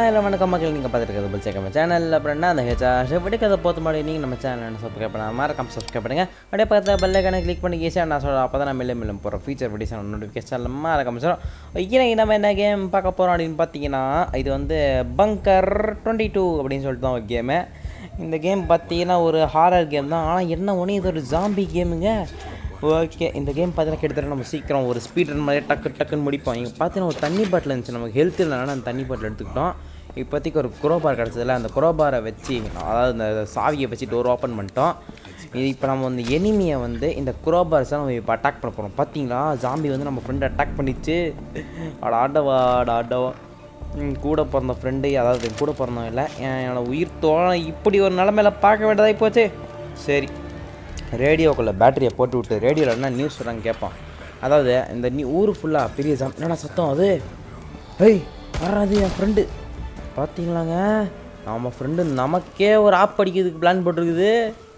இல்லை வணக்கம் மக்கள் நீங்கள் பார்த்துருக்கிறது பிடிச்ச நம்ம சேனல் அப்புறம் என்ன அந்த ஹெச்சா எப்படி கதை போத்து மாதிரி நீங்கள் நம்ம சேனல் சப்ஸ்கிரைப் பண்ண மறக்காம சப்ஸ்கிரைப் பண்ணுங்கள் அப்படியே பார்த்து பெல்லைக்கான கிளிக் பண்ணி ஈஸியாக நான் சொல்கிறேன் அப்போ தான் நான் மெல்ல மெல்லும் போகிறோம் ஃபீச்சர் வீடியோஸ் நோட்டிஃபிகேஷன் மறக்காம சொல்கிறோம் இன்னைக்கு நம்ம என்ன கேம் பார்க்க போகிறோம் அப்படின்னு பார்த்தீங்கன்னா இது வந்து பங்கர் டுவெண்ட்டி டூ அப்படின்னு சொல்லிட்டு தான் ஒரு கேமு இந்த கேம் பார்த்தீங்கன்னா ஒரு ஹாரர் கேம் தான் ஆனால் என்ன ஒன்று இது ஒரு ஜாம்பி கேமுங்க ஓகே இந்த கேம் பார்த்தீங்கன்னா கிட்டத்தட்ட நம்ம சீக்கிரம் ஒரு ஸ்பீட் ரன் மாதிரி டக்கு டக்குன்னு முடிப்போம் இங்கே பார்த்தீங்கன்னா ஒரு தண்ணி பாட்டில் இருந்துச்சு நமக்கு ஹெல்த் இல்லைனால அந்த தண்ணி பாட்டில் எடுத்துக்கிட்டோம் இப்போதைக்கு ஒரு குரோபார் கிடச்சதில்ல அந்த குரோபாரை வச்சு அதாவது இந்த சாவியை வச்சு டோர் ஓப்பன் பண்ணிட்டோம் இது இப்போ நம்ம வந்து எனிமியை வந்து இந்த குரோபார்ஸை நம்ம இப்போ அட்டாக் பண்ண போகிறோம் பார்த்தீங்களா ஜாம்பி வந்து நம்ம ஃப்ரெண்டை அட்டாக் பண்ணிச்சு அட ஆடவா அட ஆடவா ம், கூட பிறந்த ஃப்ரெண்டு அதாவது கூட பிறந்தவன் இல்லை என் என்னோட உயிர் தோழன் இப்படி ஒரு நிலமையில பார்க்க வேண்டியதாகி போச்சு சரி ரேடியோக்குள்ளே பேட்டரியை போட்டு விட்டு ரேடியோவில் என்ன நியூஸ் சொல்கிறாங்க கேட்பான் அதாவது இந்த நீ ஊர் ஃபுல்லாக பெரிய ஜாம் என்னடா சத்தம் அது ஏய் வராது என் ஃப்ரெண்டு பார்த்தீங்களாங்க நம்ம ஃப்ரெண்டு நமக்கே ஒரு ஆப் அடிக்கிறதுக்கு பிளான் போட்டிருக்குது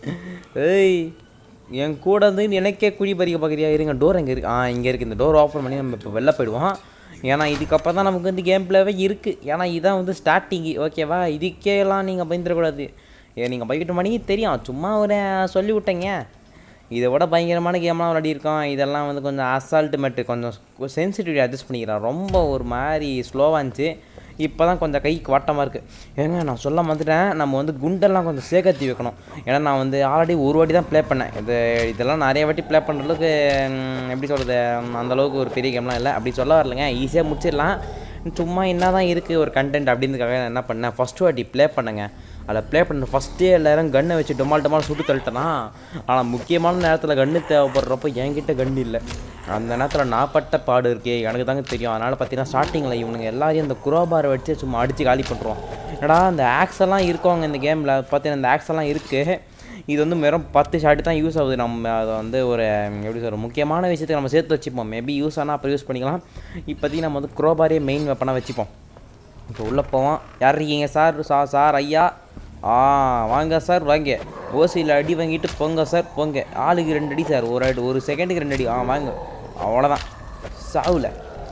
ஏய் என் கூட வந்து எனக்கே குழி பறிக்க பார்க்குறியா இருங்க டோர் எங்கே இருக்குது ஆ இங்கே இருக்குது இந்த டோர் ஓப்பன் பண்ணி நம்ம இப்போ வெளில போயிடுவோம் ஏன்னா இதுக்கப்புறம் தான் நமக்கு வந்து கேம் பிளேவே இருக்குது ஏன்னா இதான் வந்து ஸ்டார்டிங்கு ஓகேவா இதுக்கே எல்லாம் நீங்கள் பயந்துடக்கூடாது ஏ நீங்கள் பயக்கிட்ட மணிக்கு தெரியும் சும்மா ஒரு சொல்லி விட்டேங்க இதை விட பயங்கரமான கேம்லாம் விளையாடிருக்கோம் இதெல்லாம் வந்து கொஞ்சம் அசால்ட்டு மேட்டு கொஞ்சம் சென்சிட்டிவிட்டி அட்ஜஸ்ட் பண்ணிக்கிறேன் ரொம்ப ஒரு மாதிரி ஸ்லோவாக இருந்துச்சு இப்போ தான் கொஞ்சம் கைக்கு வட்டமாக இருக்குது ஏங்க நான் சொல்ல வந்துட்டேன் நம்ம வந்து குண்டெல்லாம் கொஞ்சம் சேகத்தி வைக்கணும் ஏன்னா நான் வந்து ஆல்ரெடி ஒரு வாட்டி தான் ப்ளே பண்ணேன் இது இதெல்லாம் நிறைய வாட்டி ப்ளே பண்ணுற அளவுக்கு ம், எப்படி சொல்கிறது அந்தளவுக்கு ஒரு பெரிய கேம்லாம் இல்லை அப்படி சொல்ல வரலைங்க ஈஸியாக முடிச்சிடலாம் சும்மா என்ன தான் இருக்குது ஒரு கண்டென்ட் அப்படின்றதுக்காக நான் என்ன பண்ணேன் ஃபஸ்ட்டு வாட்டி ப்ளே பண்ணேங்க அதில் ப்ளே பண்ண ஃபஸ்ட்டே எல்லாரும் கன்னை வச்சு டொமால் டொமால் சுட்டு தள்ளிட்டேனா ஆனால் முக்கியமான நேரத்தில் கன்று தேவைப்படுறப்போ என்கிட்ட கன்று இல்லை அந்த நேரத்தில் நான் பட்ட பாடு இருக்கே எனக்கு தாங்க தெரியும் அதனால் பார்த்தீங்கன்னா ஸ்டார்டிங்கில் இவனுங்க எல்லாரையும் இந்த குரோபாரை வச்சு சும்மா அடித்து காலி பண்ணுறோம் ஏடா இந்த ஆக்ஸ் எல்லாம் இருக்கவங்க இந்த கேமில் பார்த்தீங்கன்னா இந்த ஆக்ஸ் எல்லாம் இருக்குது இது வந்து வெறும் பத்து ஷாட்டு தான் யூஸ் ஆகுது நம்ம அதை வந்து ஒரு எப்படி சொல்ற முக்கியமான விஷயத்துக்கு நம்ம சேர்த்து வச்சுப்போம் மேபி யூஸ் ஆனால் அப்புறம் யூஸ் பண்ணிக்கலாம் இப்போதைக்கு நம்ம வந்து குரோபாரே மெயின் வெப்பனாக வச்சுப்போம் இப்போ உள்ளே போவோம் யார் இருக்கீங்க சார் சா சார் ஐயா ஆ வாங்க சார் வாங்க ஓசியில் அடி வாங்கிட்டு போங்க சார் போங்க ஆளுக்கு ரெண்டு அடி சார் ஒரு அடி ஒரு செகண்டுக்கு ரெண்டு அடி ஆ வாங்க அவ்வளோதான் சாவுல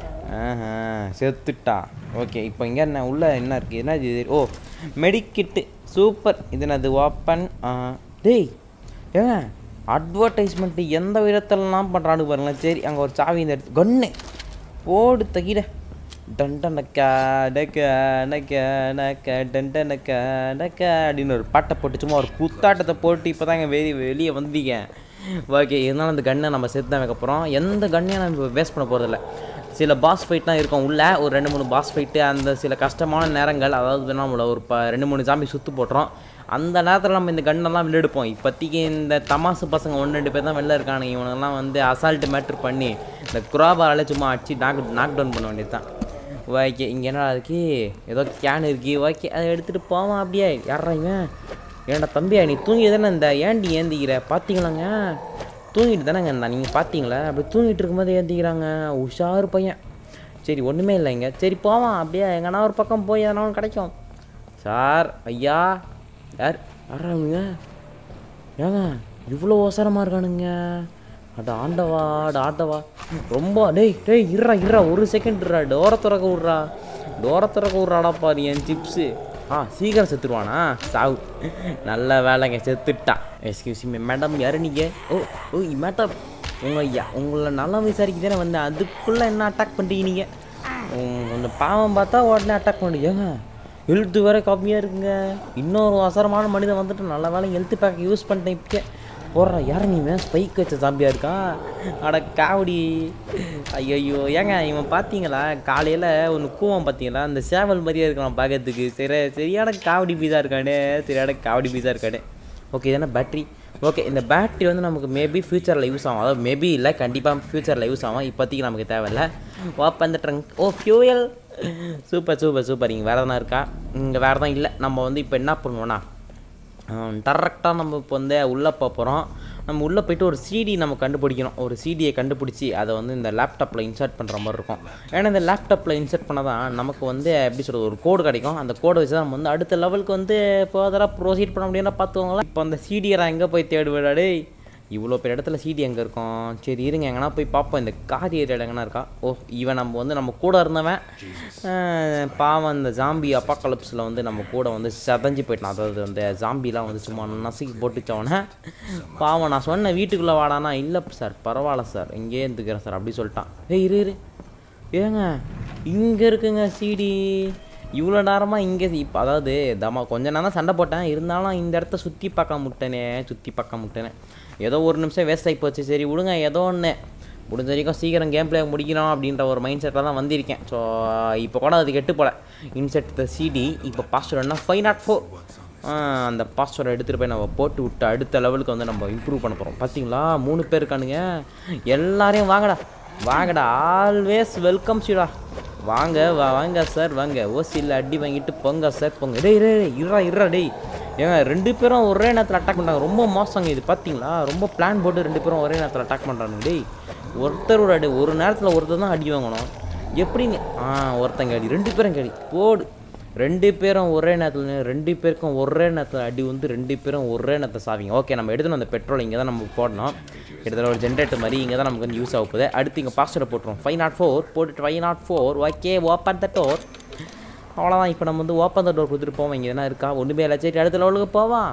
ஆஹா செத்துட்டா ஓகே இப்போ இங்கே என்ன உள்ள என்ன இருக்குது என்ன இது ஓ மெடிக்கிட்டு சூப்பர் இது என்னது ஓப்பன் டேய் ஏங்க அட்வர்டைஸ்மெண்ட்டு எந்த விதத்திலலாம் பண்ணுறான்னு பாருங்களேன் சரி அங்கே ஒரு சாவி இந்த எடுத்து கன்னு போடு தகிட டண்டனக்கா டக்க நக்க நக்க டண்டனக்கா நக்க அப்படின்னு ஒரு பாட்டை போட்டு சும்மா ஒரு குத்தாட்டத்தை போட்டு இப்போ தாங்க வெளியே வெளியே வந்தீங்க ஓகே இருந்தாலும் அந்த கன்னை நம்ம சேர்த்து தான் வைக்க போகிறோம் எந்த கன்னையும் நம்ம வேஸ்ட் பண்ண போகிறதில்ல சில பாஸ் ஃபைட்லாம் இருக்கும் உள்ள ஒரு ரெண்டு மூணு பாஸ் ஃபைட்டு அந்த சில கஷ்டமான நேரங்கள் அதாவது நம்மள ஒரு ப ரெண்டு மூணு ஜாம்பி சுற்று போட்டுறோம் அந்த நேரத்தில் நம்ம இந்த கண்ணெல்லாம் வெளில எடுப்போம் இப்போதைக்கு இந்த தமாசு பசங்க ஒன்று ரெண்டு பேர் தான் வெளில இருக்கானுங்க இவனெல்லாம் வந்து அசால்ட்டு மேட்ரு பண்ணி இந்த குராபாரால சும்மா அடிச்சு நாக் நாக் டவுன் பண்ண வேண்டியது தான் ஓகே இங்கே என்னடா இருக்கு ஏதோ கேன் இருக்கு ஓகே அதை எடுத்துகிட்டு போவான் அப்படியே யாரா இவன் ஏன்டா தம்பியா நீ தூங்கி தானே இந்த ஏண்டி ஏந்திக்கிற பார்த்தீங்களாங்க தூங்கிட்டு தானேங்க இருந்தா நீங்கள் பார்த்தீங்களா அப்படி தூங்கிட்டு இருக்கும்போது ஏந்திக்கிறாங்க உஷாரு பையன் சரி ஒன்றுமே இல்லைங்க சரி போவான் அப்படியே எங்கன்னா ஒரு பக்கம் போய் எதனா ஒன்று கிடைக்கும் சார் ஐயா யார் யாராங்க ஏங்க இவ்வளோ அவசரமாக இருக்கானுங்க அட ஆண்டவா அட ஆண்டவா ரொம்ப டேய் டேய் இருறா இருறா ஒரு செகண்ட் இருறா டோரை திறக்க விட்றா டோரை திறக்க விட்றாடா பாரு என் சிப்ஸு ஆ சீக்கிரம் செத்துருவானா சாவு நல்ல வேலைங்க செத்துட்டா எஸ்கியூஸ் மீ மேடம் யாரு நீங்கள் ஓ ஓ மேடம் உங்கள் யா உங்களை நல்லா விசாரிக்க தானே வந்தேன் அதுக்குள்ளே என்ன அட்டாக் பண்ணுறீங்க நீங்கள் கொஞ்சம் பாவம் பார்த்தா உடனே அட்டாக் பண்ணுறீங்க ஹெல்த்து வேறு கம்மியாக இருக்குங்க இன்னொரு அவசரமான மனிதன் வந்துட்டு நல்ல வேலை ஹெல்த் பேக் யூஸ் பண்ணிட்டேன் இப்போ போடுற யார் நீ வேன் ஸ்பைக் வச்ச சாம்பியாக இருக்கான் அட காவடி ஐயோ ஏங்க இவன் பார்த்தீங்களா காலையில் ஒன்று கூவம் பார்த்தீங்களா அந்த சேவல் மாதிரியே இருக்கான் பார்க்கறதுக்கு சரி சரியான காவடி பீஸாக இருக்கானே சரியான காவடி பீஸாக இருக்கானே ஓகே இதென்ன பேட்ரி ஓகே இந்த பேட்ரி வந்து நமக்கு மேபி ஃப்யூச்சரில் யூஸ் ஆகும் அதாவது மேபி இல்லை கண்டிப்பாக ஃப்யூச்சரில் யூஸ் ஆகும் இப்போதைக்கு நமக்கு தேவையில்ல ஓப்பன் அந்த trunk oh fuel super super super இங்கே வேறு எதனா இருக்கா இங்கே வேறு தான் இல்லை நம்ம வந்து இப்போ என்ன பண்ணுவோன்னா டேரெக்டாக நம்ம இப்போ வந்து உள்ளே போகிறோம் நம்ம உள்ளே போயிட்டு ஒரு சிடி நம்ம கண்டுபிடிக்கணும் ஒரு சிடியை கண்டுபிடிச்சி அதை வந்து இந்த லேப்டாப்பில் இன்சர்ட் பண்ணுற மாதிரி இருக்கும் ஏன்னா இந்த லேப்டாப்பில் இன்சர்ட் பண்ணால் தான் நமக்கு வந்து எப்படி சொல்கிறது ஒரு கோடு கிடைக்கும் அந்த கோடை வச்சு தான் நம்ம வந்து அடுத்த லெவலுக்கு வந்து ஃபர்தராக ப்ரொசீட் பண்ண முடியும்னா பார்த்துக்கோங்களேன் இப்போ அந்த சிடியை நான் எங்கே போய் தேடுவேடா டேய் இவ்வளோ பெரிய இடத்துல சிடி எங்கே இருக்கும் சரி இருங்க எங்கன்னா போய் பார்ப்போம் இந்த கார் ஏரியாவில் எங்கன்னா இருக்கா ஓ இவன் நம்ம வந்து நம்ம கூட இருந்தவன் அஹ், பாவம் இந்த ஜாம்பி அப்பாக்கலப்ஸில் வந்து நம்ம கூட வந்து செதஞ்சு போயிட்டான் அதாவது அந்த ஜாம்பிலாம் வந்து சும்மா நசுக்கி போட்டுச்சவனே பாவம் நான் சொன்னேன் வீட்டுக்குள்ளே வாடானா இல்லை சார் பரவாயில்ல சார் இங்கேயே இருந்துக்கிறேன் சார் அப்படி சொல்லிட்டான் ஏய் இரு இரு ஏங்க இங்கே இருக்குங்க சிடி இவ்வளோ நேரமாக இங்கே இப்போ அதாவது தமா கொஞ்ச நேரம் தான் சண்டை போட்டேன் இருந்தாலும் இந்த இடத்த சுற்றி பார்க்க முட்டேனே சுற்றி பார்க்க முட்டேனே ஏதோ ஒரு நிமிஷம் வேஸ்ட் ஆகி போச்சு சரி விடுங்க ஏதோ ஒன்று முடிஞ்ச வரைக்கும் சீக்கிரம் கேம் பிளே முடிக்கணும் அப்படின்ற ஒரு மைண்ட் செட்டில் தான் வந்திருக்கேன் ஸோ இப்போ கூட அது கெட்டு போல இன்செட் த சிடி இப்போ பாஸ்வேர்டு என்ன ஃபைவ் நாட் ஃபோர் அந்த பாஸ்வேர்டை எடுத்துகிட்டு போய் நம்ம போட்டு விட்டு அடுத்த லெவலுக்கு வந்து நம்ம இம்ப்ரூவ் பண்ண போகிறோம் பார்த்தீங்களா மூணு பேர் இருக்கானுங்க எல்லாரையும் வாங்கடா வாங்கடா ஆல்வேஸ் வெல்கம் சிடா வாங்க வா வாங்க சார் வாங்க ஓசியில் அடி வாங்கிட்டு போங்க சார் போங்க டேய் டேய் டேய், இருடா இருடா டேய் ஏங்க ரெண்டு பேரும் ஒரே நேரத்தில் அட்டாக் பண்ணுறாங்க ரொம்ப மோசங்க இது பார்த்தீங்களா ரொம்ப பிளான் போட்டு ரெண்டு பேரும் ஒரே நேரத்தில் அட்டாக் பண்ணுறாங்க டேய் ஒருத்தரோட அடி ஒரு நேரத்தில் ஒருத்தர் தான் அடி வாங்கணும் எப்படிங்க ஆ ஒருத்தங்க அடி ரெண்டு பேரும் அடி போடு ரெண்டு பேரும் ஒரே நேரத்தில் ரெண்டு பேருக்கும் ஒரே நேரத்தில் அடி வந்து ரெண்டு பேரும் ஒரே நேரத்தில் சாவிங்க ஓகே நம்ம எடுத்துன்னு அந்த பெட்ரோல் இங்கே தான் நம்ம போடணும் கிட்டத்தட்ட ஒரு ஜென்ரேட்டர் மாதிரி இங்கே தான் நமக்கு வந்து யூஸ் ஆக போகுது அடுத்து இங்கே பாஸ்வேர்டை போட்டுருவோம் ஃபைவ் நாட் ஃபோர் போட்டுட்டு five nought four okay open the door அவ்வளோதான் இப்போ நம்ம வந்து ஓப்பன் த டோர் கொடுத்துட்டு போவோம் இங்கே எதனா இருக்கா ஒன்றுமே இல்லை சரி அடுத்த லெவலுக்கு போவான்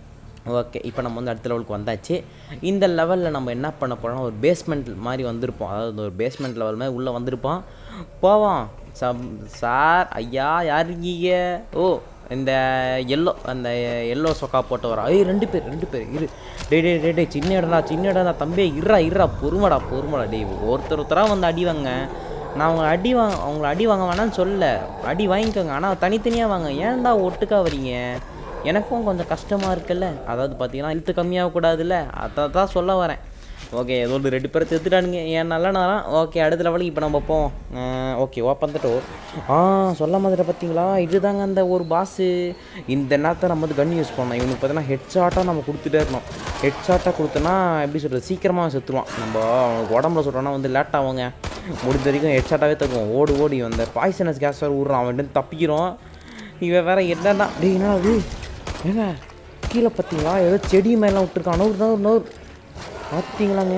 ஓகே இப்போ நம்ம வந்து அடுத்த லெவலுக்கு வந்தாச்சு இந்த லெவலில் நம்ம என்ன பண்ண போகிறோம்னா ஒரு பேஸ்மெண்ட் மாதிரி வந்திருப்போம் அதாவது ஒரு பேஸ்மெண்ட் லெவல் மாதிரி உள்ளே வந்திருப்போம் போவோம் சம் சார் ஐயா யார் இருக்கீங்க ஓ இந்த எல்லோ அந்த எல்லோ சொக்கா போட்டு வரா ஏய் ரெண்டு பேர் ரெண்டு பேர் இரு டேய் டேய் டேய் டேய் சின்ன இடம்டா சின்ன இடம்டா தம்பி இருடா இருடா பொறுமடா பொறுமடா டேய் ஒருத்தர் ஒருத்தராக வந்து அடி வாங்க நான் அவங்கள அடி வாங்க அவங்கள அடி வாங்க வேணாம்னு சொல்லல அடி வாங்கிக்கோங்க ஆனால் தனித்தனியாக வாங்க ஏன்டா ஒட்டுக்கா வரீங்க எனக்கும் கொஞ்சம் கஷ்டமாக இருக்குல்ல அதாவது பார்த்தீங்கன்னா இழுத்து கம்மியாகக்கூடாதுல்ல அதை தான் சொல்ல வரேன் ஓகே ஏதோ ஒரு ரெண்டு பேரை செத்துட்டானுங்க ஏன் நல்ல நேரம் ஓகே அடுத்த லெவலுக்கு இப்போ நம்ம போவோம் ஓகே ஓப்பன் த டோர் ஆ சொல்ல மாதிரி பார்த்தீங்களா இதுதாங்க அந்த ஒரு பாஸு இந்த நேரத்தை நம்ம வந்து கன் யூஸ் பண்ணோம் இவனுக்கு பார்த்தீங்கன்னா ஹெட் ஷாட்டாக நம்ம கொடுத்துட்டே இருக்கணும் ஹெட் ஷாட்டாக கொடுத்தோன்னா எப்படி சொல்கிறது சீக்கிரமாக செத்துருவான் நம்ம அவனுக்கு உடம்புல சொல்கிறோன்னா வந்து லேட் ஆகுங்க முடிஞ்ச வரைக்கும் ஹெட் ஷாட்டாகவே தருவோம் ஓடு ஓடி அந்த பாய்சனஸ் கேஸ் வேறு விட்றான் அவன்கிட்ட தப்பிக்கிறோம் இவன் வேற என்னடா டேய் என்னடா இது ஏங்க கீழே பார்த்தீங்களா ஏதோ செடி மேலாம் விட்டுருக்கான் நூறு நூறு நூறு பார்த்தீங்களாங்க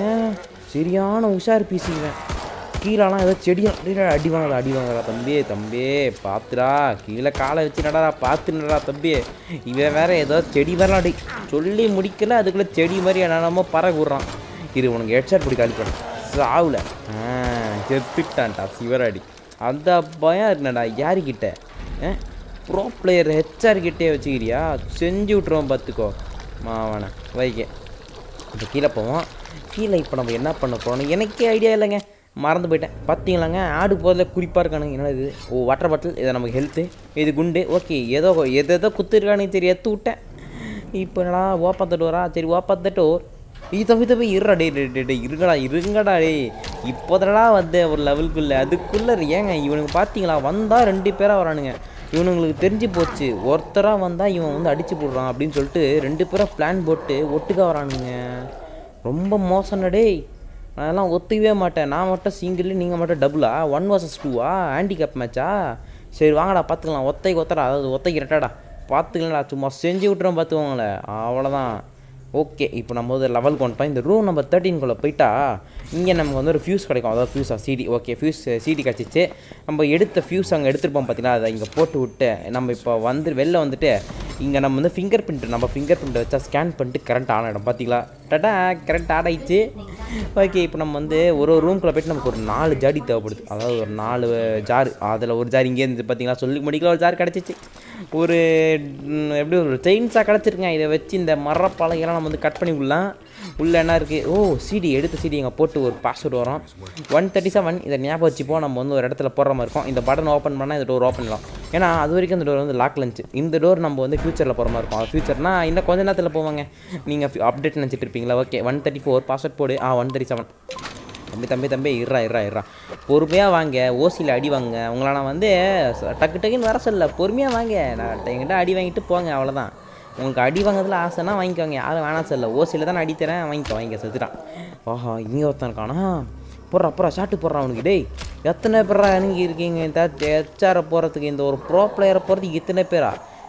சரியான உஷார் பீசிங்க கீழெல்லாம் ஏதோ செடியாக டேய் அடி வாங்கடா அடி வாங்கடா தம்பி தம்பி பார்த்துடா கீழே காலை வச்சு நடடா பார்த்து நடடா தம்பி இவன் வேற ஏதோ செடி வரலாம் அடி சொல்லி முடிக்கல அதுக்குள்ளே செடி மாதிரி என்னென்னமோ பறக்க விட்றான் இது உனக்கு ஹெட்ஷாட் பிடிக்க அடிப்பேன் சாவுல ஆ செத்துட்டான்டா சிவராடி அந்த பயம் இருக்குனடா யாருக்கிட்ட ப்ரோ பிளேயர் ஹெச்ஆர் கிட்டே வச்சுக்கிறியா செஞ்சு விட்ருவோம் பார்த்துக்கோ மாவன வைக்க இப்போ கீழே போவோம் கீழே இப்போ நம்ம என்ன பண்ண போகிறோம் எனக்கே ஐடியா இல்லைங்க மறந்து போயிட்டேன் பார்த்தீங்களாங்க ஆடு போதில் குறிப்பாக இருக்கானுங்க என்ன இது ஓ வாட்டர் பாட்டில் இது நமக்கு ஹெல்த்து இது குண்டு ஓகே ஏதோ எது ஏதோ குத்துருக்கானு சரி எத்து விட்டேன் இப்போ என்னடா ஓப்பன் தட்டுவரா சரி ஓப்பன் தட்டோர் ஈ தம்பி தம்பி இருடா டே டே டே டே இருங்கடா இருங்கடா டே இப்போதடா வந்து ஒரு லெவலுக்குள்ளே அதுக்குள்ளே ஏங்க இவனுக்கு பார்த்தீங்களா வந்தால் ரெண்டு பேராக வரானுங்க இவனுங்களுக்கு தெரிஞ்சு போச்சு ஒருத்தராக வந்தால் இவன் வந்து அடிச்சு போடுறான் அப்படின்னு சொல்லிட்டு ரெண்டு பேரும் பிளான் போட்டு ஒட்டுக்கா வரானுங்க ரொம்ப மோசம்டா டேய் நான் அதெல்லாம் ஒத்துக்கவே மாட்டேன் நான் மட்டும் சிங்கிள் நீங்கள் மட்டும் டபுளா ஒன் வர்சஸ் டூவா ஹேண்டிகேப் மேட்சா சரி வாங்கடா பார்த்துக்கலாம் ஒத்தைக்கு ஒத்தடா அதாவது ஒத்தைக்கு ரெட்டாடா பார்த்துக்கலடா சும்மா செஞ்சு விட்டுறோம் பார்த்துக்கோங்களே அவ்வளோதான் ஓகே இப்போ நம்ம வந்து லெவல் வந்துட்டோம் இந்த ரூம் நம்பர் தேர்ட்டீன்குள்ளே போயிட்டா இங்கே நமக்கு வந்து ஒரு ஃபியூஸ் கிடைக்கும் அதாவது ஃபியூஸா சிடி ஓகே ஃபியூஸ் சிடி கிடச்சிச்சு நம்ம எடுத்த ஃபியூஸ் அங்கே எடுத்துருப்போம் பார்த்தீங்கன்னா அதை இங்கே போட்டு விட்டு நம்ம இப்போ வந்து வெளில வந்துட்டு இங்கே நம்ம வந்து ஃபிங்கர் பிரிண்ட் நம்ம ஃபிங்கர் பிரிண்ட்டை வச்சா ஸ்கேன் பண்ணிட்டு கரண்ட் ஆன் ஆகிடும் பார்த்தீங்களா டடா கரண்ட் ஆட் ஆயிடுச்சு ஓகே இப்போ நம்ம வந்து ஒரு ஒரு ரூம்குள்ளே போயிட்டு நமக்கு ஒரு நாலு ஜாடி தேவைப்படுது அதாவது ஒரு நாலு ஜார் அதில் ஒரு ஜார் இங்கே இருந்து பார்த்தீங்களா சொல்லி முடிக்கல ஒரு ஜார் கிடச்சிச்சு ஒரு ம், எப்படி ஒரு செயின்ஸாக கிடச்சிருக்கேன் இதை வச்சு இந்த மரப்பலகையெல்லாம் நம்ம வந்து கட் பண்ணி விடலாம் உள்ளே என்ன இருக்குது ஓ சிடி எடுத்த சிடி இங்கே போட்டு ஒரு பாஸ்வேர்டு வரும் ஒன் தேர்ட்டி செவன் இதை ஞாபகம் வச்சுப்போம் நம்ம வந்து ஒரு இடத்துல போடுற மாதிரி இருக்கும் இந்த பட்டன் ஓப்பன் பண்ணால் இந்த டோர் ஓப்பன் பண்ணலாம் ஏன்னா அது வரைக்கும் இந்த டோர் வந்து லாக் இருந்துச்சு இந்த டோர் நம்ம வந்து ஃபியூச்சரில் போகிற மாதிரி இருக்கும் அது ஃபியூச்சர்னா இன்னும் கொஞ்ச நேரத்தில் போவாங்க நீங்கள் அப்டேட் நினச்சிட்டு இருப்பீங்களா okay one thirty four password போடு ஆ ஒன் தேர்ட்டி செவன் தம்பி தம்பி தம்பி இருறா இருறா இருறா பொறுமையாக வாங்க ஓசியில் அடி வாங்க உங்களை நான் வந்து ச- டக்கு டக்குன்னு வர சொல்ல பொறுமையாக வாங்க நான் என்கிட்ட அடி வாங்கிட்டு போங்க அவ்வளோதான் உங்களுக்கு அடி வாங்குறதுல ஆசைன்னா வாங்கிக்கோங்க யாரும் வேணாம் சொல்ல ஓசியில் தான் நான் அடி தரேன் வாங்கிக்கோ வாங்கிக்க செத்துட்டான் ஆஹா இங்கே ஒருத்தன் இருக்கானா போடுறா போடுறா ஷாட்டு போடுறான் அவனுக்கு டேய் எத்தனை பேரா நீங்கள் இருக்கீங்க இந்த ஹெச்ஆரை போகிறதுக்கு இந்த ஒரு ப்ரோ பிளேயரை போகிறதுக்கு இத்தனை பேரா